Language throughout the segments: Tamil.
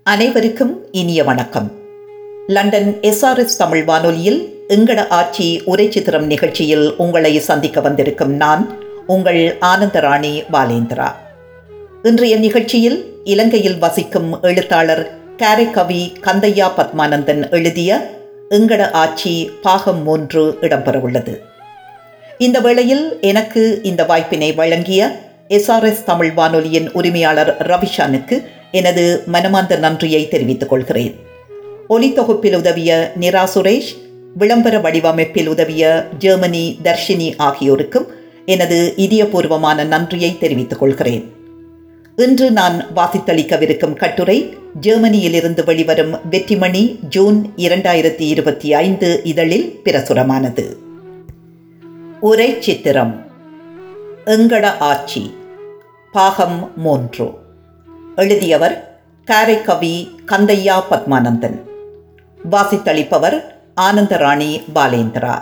அனைவருக்கும் இனிய வணக்கம் லண்டன் எஸ்ஆர்எஸ் தமிழ் வானொலியில் எங்கட ஆட்சி உரை சித்திரம் நிகழ்ச்சியில் உங்களை சந்திக்க வந்திருக்கும் நான் உங்கள் ஆனந்தராணி பாலேந்திரா இன்றைய நிகழ்ச்சியில் இலங்கையில் வசிக்கும் எழுத்தாளர் காரைக்கவி கந்தையா பத்மானந்தன் எழுதிய எங்கட ஆட்சி பாகம் மூன்று இடம்பெறவுள்ளது இந்த வேளையில் எனக்கு இந்த வாய்ப்பினை வழங்கிய எஸ்ஆர்எஸ் தமிழ் வானொலியின் உரிமையாளர் ரவிஷானுக்கு எனது மனமார்ந்த நன்றியை தெரிவித்துக் கொள்கிறேன் ஒலித்தொகுப்பில் உதவிய நிரா சுரேஷ் விளம்பர வடிவமைப்பில் உதவிய ஜெர்மனி தர்ஷினி ஆகியோருக்கும் எனது இதயபூர்வமான நன்றியை தெரிவித்துக் கொள்கிறேன் இன்று நான் வாசித்தளிக்கவிருக்கும் கட்டுரை ஜெர்மனியிலிருந்து வெளிவரும் வெற்றிமணி ஜூன் இரண்டாயிரத்தி இருபத்தி ஐந்து இதழில் பிரசுரமானது உரை சித்திரம் எங்கட ஆட்சி பாகம் மூன்று எழுதியவர் காரைக்கவி கந்தையா பத்மானந்தன் வாசித்தளிப்பவர் ஆனந்தராணி பாலேந்திரா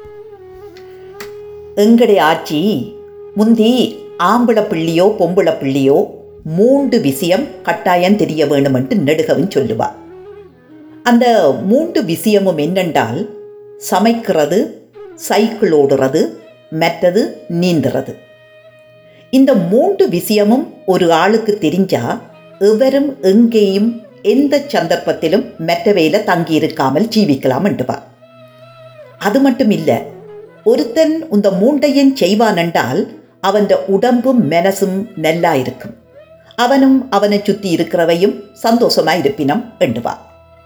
எங்கடைய ஆட்சி முந்தி ஆம்பள பிள்ளையோ பொம்பளை பிள்ளையோ மூன்று விஷயம் கட்டாயம் தெரிய வேணுமென்று நெடுகவும் சொல்லுவா அந்த மூன்று விஷயமும் என்னென்றால் சமைக்கிறது சைக்கிள் ஓடுறது மற்றது நீந்துறது இந்த மூன்று விஷயமும் ஒரு ஆளுக்கு தெரிஞ்சா எவரும் எங்கேயும் எந்த சந்தர்ப்பத்திலும் மெட்டவையில் தங்கியிருக்காமல் ஜீவிக்கலாம் என்றுவா அது மட்டும் இல்லை ஒருத்தன் இந்த மூண்டையும் செய்வானென்றால் அவன் உடம்பும் மனசும் நல்லா இருக்கும் அவனும் அவனை சுற்றி இருக்கிறவையும் சந்தோஷமாக இருப்பினம் எண்டுவா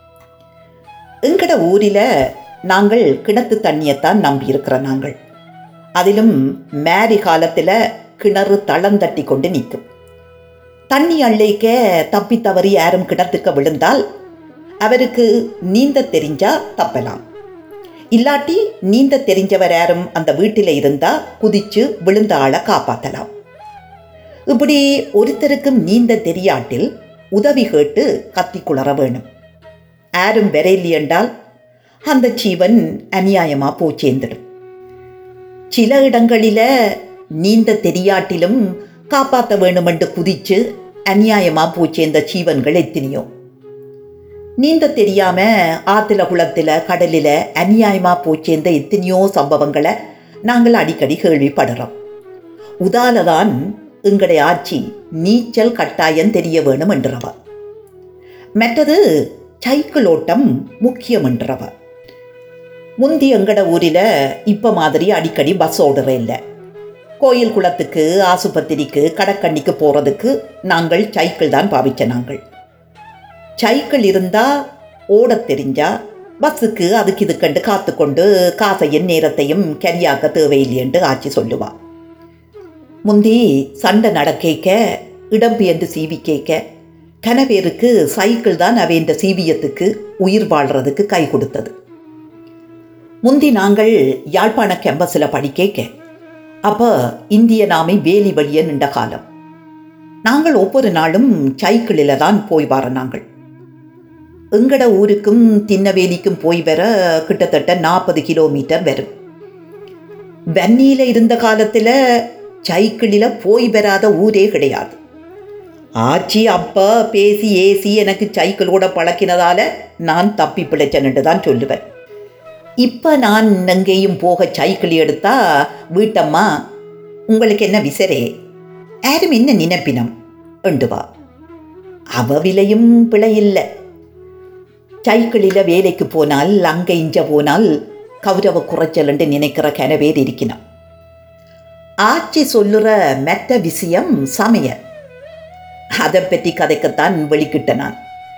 எங்கட ஊரில் நாங்கள் கிணத்து தண்ணியைத்தான் நம்பி இருக்கிற நாங்கள் அதிலும் மேரி காலத்தில் கிணறு தளந்தட்டி கொண்டு நிற்கும் தண்ணி அள்ளிக்க தப்பி தவறி யாரும் கிணத்துக்கு விழுந்தால் அவருக்கு நீந்த தெரிஞ்சா தப்பலாம் இல்லாட்டி நீந்த தெரிஞ்சவர் யாரும் அந்த வீட்டில் இருந்தா குதிச்சு விழுந்த ஆளை காப்பாற்றலாம் இப்படி ஒருத்தருக்கும் நீந்த தெரியாட்டில் உதவி கேட்டு கத்தி குளற வேணும் யாரும் விரையில்லை என்றால் அந்த ஜீவன் அநியாயமாக போச்சேர்ந்துடும் சில இடங்களில் நீந்த தெரியாட்டிலும் காப்பாற்ற வேணுமென்று குதிச்சு அநியாயமாக போச்சேர்ந்த ஜீவன்கள் எத்தனையோ நீந்த தெரியாம ஆத்துல குளத்தில் கடலில் அநியாயமாக போச்சேர்ந்த எத்தனையோ சம்பவங்களை நாங்கள் அடிக்கடி கேள்விப்படுறோம் உதாலதான் எங்களுடைய ஆட்சி நீச்சல் கட்டாயம் தெரிய வேணும் என்றவ மற்றது சைக்கிள் ஓட்டம் முக்கியம் என்றவ முந்தி எங்கட ஊரில் இப்போ மாதிரி அடிக்கடி பஸ் ஓடுற இல்லை கோயில் குளத்துக்கு ஆசுபத்திரிக்கு கடக்கண்ணிக்கு போகிறதுக்கு நாங்கள் சைக்கிள் தான் பாவிச்ச நாங்கள் சைக்கிள் இருந்தால் ஓடத் தெரிஞ்சா பஸ்ஸுக்கு அதுக்கு இதுக்கண்டு காத்துக்கொண்டு காசையும் நேரத்தையும் கரியாக்க தேவையில்லையென்று ஆட்சி சொல்லுவா முந்தி சண்டை நடக்கேக்க இடம்பெயர்ந்து சீவி கேட்க கனவேருக்கு சைக்கிள் தான் அவைந்த சீவியத்துக்கு உயிர் வாழ்கிறதுக்கு கை கொடுத்தது முந்தி நாங்கள் யாழ்ப்பாண கேம்பஸில் படிக்கேக்க அப்போ இந்திய நாமை வேலி வழிய நின்ற காலம் நாங்கள் ஒவ்வொரு நாளும் சைக்கிளில் தான் போய் வர நாங்கள் எங்கட ஊருக்கும் தின்னவேலிக்கும் போய் வர கிட்டத்தட்ட நாற்பது கிலோமீட்டர் வரும் வன்னியில் இருந்த காலத்தில் சைக்கிளில் போய் வராத ஊரே கிடையாது ஆச்சி அப்பா பேசி ஏசி எனக்கு சைக்கிளோட பழக்கினதால நான் தப்பி பிழைச்சனுட்டு தான் சொல்லுவேன் இப்போ நான் எங்கேயும் போக சைக்கிள் எடுத்தா வீட்டம்மா உங்களுக்கு என்ன விசரே யாரும் என்ன நினைப்பினம் எண்டுவா அவ விலையும் பிழை இல்லை சைக்கிளில் வேலைக்கு போனால் அங்கே இஞ்ச போனால் கௌரவ குறைச்சல் என்று நினைக்கிற கனவேர் இருக்கணும் ஆட்சி சொல்லுற மெத்த விஷயம் சமையல் அதை பற்றி கதைக்கத்தான் வெளிக்கிட்ட நான்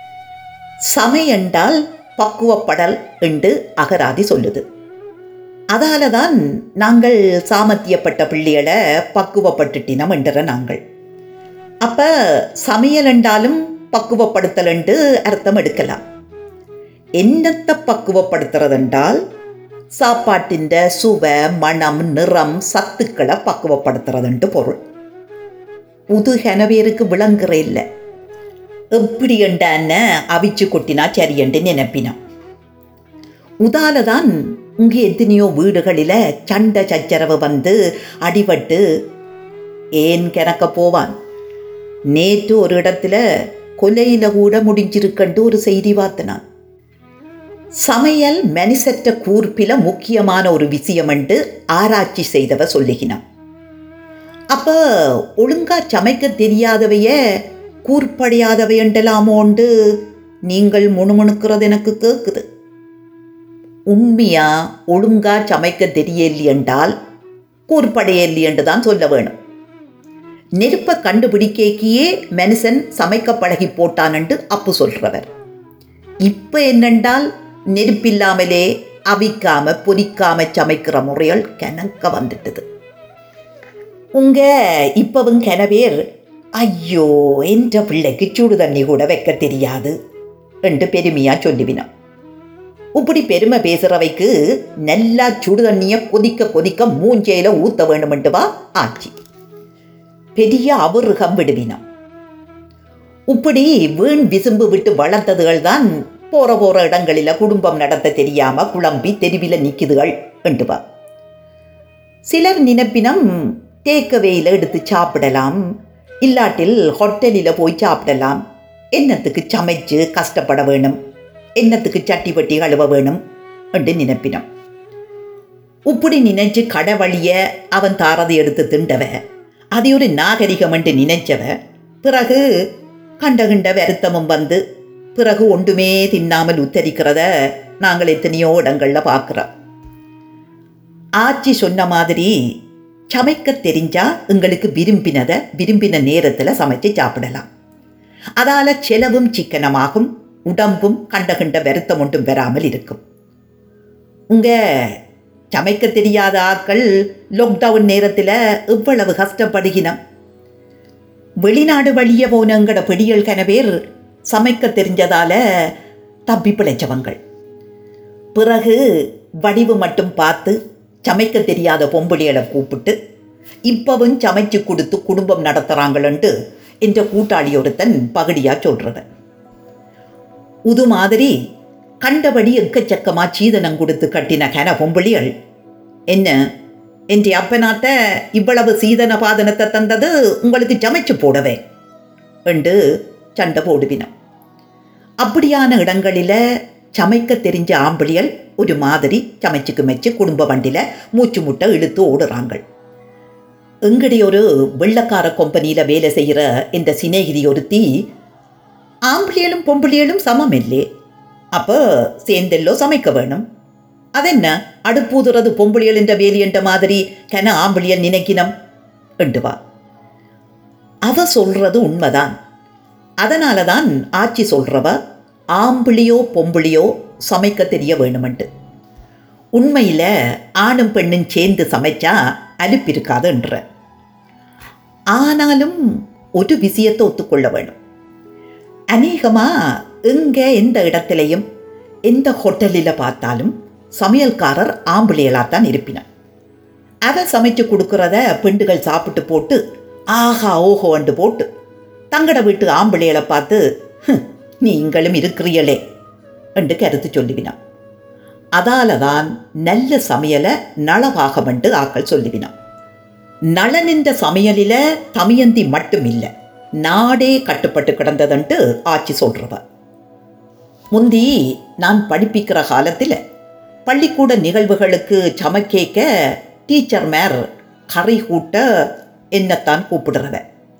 சமையண்டால் பக்குவப்படல் என்று அகராதி சொல்லுது அதால தான் நாங்கள் சாமத்தியப்பட்ட பிள்ளைகளை பக்குவப்பட்டுட்டினம் என்ற நாங்கள் அப்போ சமையல் என்றாலும் பக்குவப்படுத்தல் என்று அர்த்தம் எடுக்கலாம் என்னத்தை பக்குவப்படுத்துறதென்றால் சாப்பாட்டின் சுவை மனம் நிறம் சத்துக்களை பக்குவப்படுத்துறதுன்ட்டு பொருள் புது கனவேருக்கு விளங்குற இல்லை எப்படி என்றான அவிச்சு கொட்டினா சரியென்று நினைப்பினான் உதால தான் இங்கே எத்தனையோ வீடுகளில் சண்டை சச்சரவு வந்து அடிபட்டு ஏன் கிணக்க போவான் நேற்று ஒரு இடத்துல கொலையில கூட முடிஞ்சிருக்கண்டு ஒரு செய்தி பார்த்தனான் சமையல் மனுசற்ற கூர்ப்பில முக்கியமான ஒரு விஷயம் என்று ஆராய்ச்சி செய்தவ சொல்லுகினான் அப்ப ஒழுங்கா சமைக்க தெரியாதவைய கூர்ப்படையாதவை என்றலாமோண்டு நீங்கள் முணுமுணுக்கிறது எனக்கு கேட்குது உண்மையா ஒழுங்கா சமைக்க தெரியலை என்றால் கூர்ப்படையலை என்று தான் சொல்ல வேணும் நெருப்பை கண்டுபிடிக்கையே மனுஷன் சமைக்க பழகி போட்டானண்டு அப்பு சொல்றவர் இப்போ என்னென்றால் நெருப்பில்லாமலே அவிக்காம பொரிக்காம சமைக்கிற முறைகள் கிணக்க வந்துட்டுது உங்க இப்பவும் கிணவேர் ஐயோ என்ற பிள்ளைக்கு சுடு தண்ணி கூட வைக்க தெரியாது என்று பெருமையா சொல்லுவினான் இப்படி பெருமை பேசுறவைக்கு நல்லா சுடு தண்ணிய கொதிக்க கொதிக்க மூஞ்சையில ஊத்த வேணுமென்று வா ஆச்சி பெரிய அவருகம் விடுவினான் இப்படி வீண் விசும்பு விட்டு வளர்த்ததுகள் தான் போற போற இடங்களில குடும்பம் நடத்த தெரியாம குழம்பி தெருவில நிக்குதுகள் என்றுவா சிலர் நினைப்பினம் தேக்கவேயில எடுத்து சாப்பிடலாம் இல்லாட்டில் ஹோட்டலில் போய் சாப்பிடலாம் என்னத்துக்கு சமைச்சு கஷ்டப்பட வேணும் என்னத்துக்கு சட்டி பட்டி கழுவ வேணும் என்று நினைப்பினம் இப்படி நினைச்சு கடை வழிய அவன் தாரதை எடுத்து திண்டவ அதை ஒரு நாகரிகம் என்று நினைச்சவ பிறகு கண்ட கண்ட வருத்தமும் வந்து பிறகு ஒன்றுமே தின்னாமல் உத்தரிக்கிறத நாங்கள் எத்தனையோ இடங்களில் பார்க்குறோம் ஆச்சி சொன்ன மாதிரி சமைக்க தெரிஞ்சா எங்களுக்கு விரும்பினதை விரும்பின நேரத்தில் சமைச்சு சாப்பிடலாம் அதால் செலவும் சிக்கனமாகும் உடம்பும் கண்ட கண்ட வருத்தம் ஒன்றும் பெறாமல் இருக்கும் உங்கள் சமைக்க தெரியாத ஆட்கள் லாக்டவுன் நேரத்தில் எவ்வளவு கஷ்டப்படுகினோம் வெளிநாடு வழிய போனங்கட பிடியல் கனவேர் சமைக்க தெரிஞ்சதால தப்பி பிழைச்சவங்கள் பிறகு வடிவு மட்டும் பார்த்து சமைக்க தெரியாத பொம்பளிகளை கூப்பிட்டு இப்பவும் சமைச்சு கொடுத்து குடும்பம் நடத்துகிறாங்களன்ட்டு என்ற கூட்டாளி ஒருத்தன் பகடியாக சொல்கிறத உது மாதிரி கண்டபடி எக்கச்சக்கமா சீதனம் கொடுத்து கட்டின கன பொம்பளிகள் என்ன என் அப்பனாத்த இவ்வளவு சீதன பாதனத்தை தந்தது உங்களுக்கு சமைச்சு போடவே என்று சண்டை போடுவினோம் அப்படியான இடங்களில் சமைக்க தெரிஞ்ச ஆம்பளியல் ஒரு மாதிரி சமைச்சுக்கு மெச்சு குடும்ப வண்டியில் மூச்சு முட்டை இழுத்து ஓடுறாங்க எங்கடி ஒரு வெள்ளக்கார கம்பெனியில் வேலை செய்கிற இந்த சிநேகிதி ஒருத்தி ஆம்பளியலும் பொம்பளியலும் சமம் இல்லே அப்போ சேர்ந்தெல்லோ சமைக்க வேணும் அதென்ன அடுப்பூதுறது பொம்பளியல் என்ற வேலி என்ற மாதிரி கன ஆம்பளியல் நினைக்கினம் என்றுவா அவ சொல்றது உண்மைதான் அதனால தான் ஆட்சி சொல்றவ ஆம்பிளியோ பொம்பிளியோ சமைக்க தெரிய வேணுமெண்டு உண்மையில் ஆணும் பெண்ணும் சேர்ந்து சமைச்சா அலுப்பிருக்காதுன்ற ஆனாலும் ஒரு விஷயத்தை ஒத்துக்கொள்ள வேணும் அநேகமாக எங்கே எந்த இடத்துலையும் எந்த ஹோட்டலில் பார்த்தாலும் சமையல்காரர் ஆம்பிளையலாக தான் இருப்பினார் அதை சமைச்சு கொடுக்குறத பெண்டுகள் சாப்பிட்டு போட்டு ஆஹா ஓஹோண்டு போட்டு தங்கட வீட்டு ஆம்பிளையலை பார்த்து "ஹம், நீங்களும் இருக்கிறீங்களே என்று கருத்து சொல்லுவினான் அதால தான் நல்ல சமையலை நளவாகமென்று ஆக்கள் சொல்லுவினான் நளனின்ற சமையலில தமயந்தி மட்டும் இல்லை நாடே கட்டுப்பட்டு கிடந்ததுன்ட்டு ஆட்சி சொல்றவ முந்தி நான் படிப்பிக்கிற காலத்தில் பள்ளிக்கூட நிகழ்வுகளுக்கு சமைக்கேக்க டீச்சர் மேர் கறி கூட்ட என்னத்தான் கூப்பிடுறவ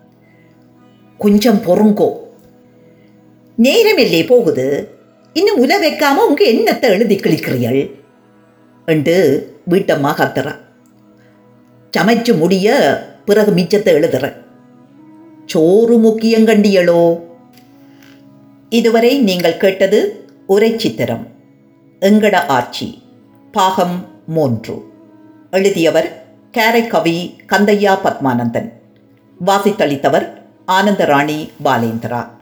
கொஞ்சம் பொறுங்கோ நேரம் இல்லே போகுது இன்னும் உல வைக்காம உங்க என்னத்தை எழுதி கிழிக்கிறீர்கள் என்று வீட்டம்மா கத்துறா சமைச்சு முடிய பிறகு மிச்சத்தை எழுதுறேன் சோறு முக்கியம் கண்டியளோ இதுவரை நீங்கள் கேட்டது உரை சித்திரம் எங்கட ஆட்சி பாகம் மூன்று எழுதியவர் கேரைக்கவி கந்தையா பத்மானந்தன் வாசித்தளித்தவர் ஆனந்தராணி பாலேந்திரா